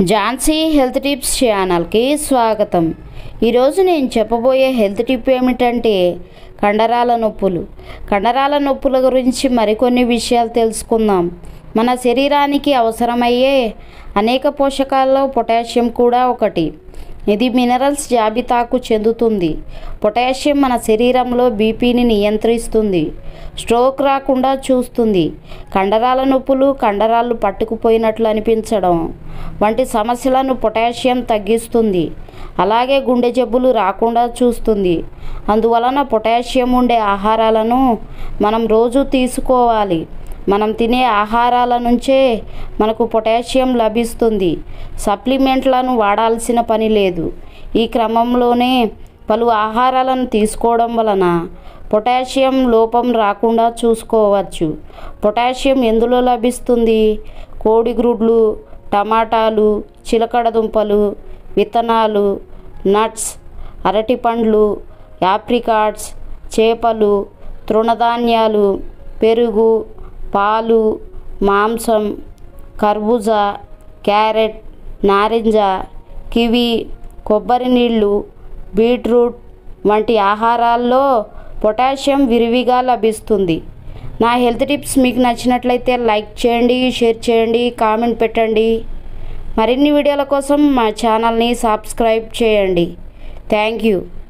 Jhansi health tips ఛానల్కి స్వాగతం ఈరోజు నేను చెప్పబోయే హెల్త్ టిప్ ఏమిటంటే కండరాల నొప్పులు కండరాల నొప్పుల గురించి మరికొన్ని విషయాలు తెలుసుకుందాం మన శరీరానికి అవసరమయ్యే అనేక పోషకాల్లో పొటాషియం కూడా ఒకటి ఇది మినరల్స్ జాబితాకు చెందుతుంది పొటాషియం మన శరీరంలో బీపీని నియంత్రిస్తుంది స్ట్రోక్ రాకుండా చూస్తుంది కండరాల నొప్పులు కండరాలు పట్టుకుపోయినట్లు అనిపించడం వంటి సమస్యలను పొటాషియం తగ్గిస్తుంది అలాగే గుండె జబ్బులు రాకుండా చూస్తుంది అందువలన పొటాషియం ఉండే ఆహారాలను మనం రోజు తీసుకోవాలి మనం తినే ఆహారాల నుంచే మనకు పొటాషియం లభిస్తుంది సప్లిమెంట్లను వాడాల్సిన పని లేదు ఈ క్రమంలోనే పలు ఆహారాలను తీసుకోవడం వలన పొటాషియం లోపం రాకుండా చూసుకోవచ్చు పొటాషియం ఎందులో లభిస్తుంది కోడిగ్రుడ్లు టమాటాలు చిలకడ దుంపలు విత్తనాలు నట్స్ అరటిపండ్లు యాప్రికాట్స్ చేపలు తృణధాన్యాలు పెరుగు పాలు మాంసం కర్బూజా క్యారెట్ నారింజ కివి కొబ్బరి నీళ్ళు బీట్రూట్ వంటి ఆహారాల్లో పొటాషియం విరివిగా లభిస్తుంది నా హెల్త్ టిప్స్ మీకు నచ్చినట్లయితే లైక్ చేయండి షేర్ చేయండి కామెంట్ పెట్టండి మరిన్ని వీడియోల కోసం మా ఛానల్ని సబ్స్క్రైబ్ చేయండి థ్యాంక్ యూ